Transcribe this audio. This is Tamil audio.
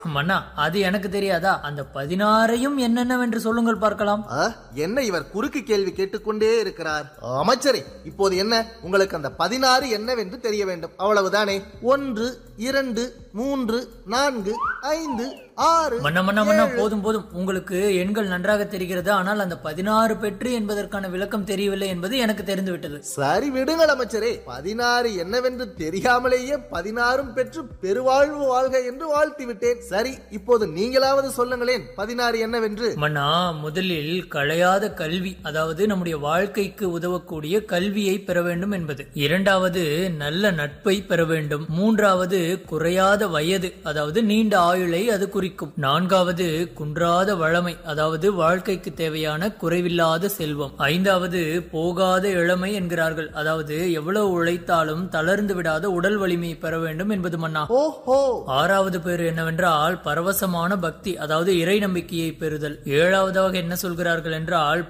மன்னா அது எனக்கு தெரியாதா அந்த பதினாறையும் என்னென்னவென்று சொல்லுங்கள் பார்க்கலாம் ஆ, என்ன இவர் குறுக்கு கேள்வி கேட்டுக்கொண்டே இருக்கிறார் அமைச்சரே இப்போது என்ன உங்களுக்கு அந்த பதினாறு என்னவென்று தெரிய வேண்டும் அவ்வளவுதானே ஒன்று இரண்டு மூன்று நான்கு ஐந்து ஆறு மன்னா மன்னா மன்னா போதும் போதும் உங்களுக்கு எண்கள் நன்றாக தெரிகிறது ஆனால் அந்த பதினாறு பெற்று என்பதற்கான விளக்கம் தெரியவில்லை என்பது எனக்கு தெரிந்து விட்டது சரி விடுங்கள் அமைச்சரே பதினாறு என்னவென்று தெரியாமலேயே பதினாறும் பெற்று பெருவாழ்வு வாழ்க என்று வாழ்த்தி விட்டேன் சரி இப்போது நீங்களாவது சொல்லுங்களேன் பதினாறு என்னவென்று மன்னா முதலில் களையாத கல்வி அதாவது நம்முடைய வாழ்க்கைக்கு உதவக்கூடிய கல்வியை பெற வேண்டும் என்பது இரண்டாவது நல்ல நட்பை பெற வேண்டும் மூன்றாவது குறையாத வயது அதாவது நீண்ட ஆயுளை அது குறிக்கும் நான்காவது குன்றாத வளமை அதாவது வாழ்க்கைக்கு தேவையான குறைவில்லாத செல்வம் ஐந்தாவது போகாத இளமை என்கிறார்கள் அதாவது எவ்வளவு உழைத்தாலும் தளர்ந்து விடாத உடல் வலிமையை பெற வேண்டும் என்பது மன்னா ஓஹோ ஆறாவது பேர் என்னவென்றால் பரவசமான பக்தி அதாவது இறை நம்பிக்கையை பெறுதல் ஏழாவதாக என்ன சொல்கிறார்கள் என்றால்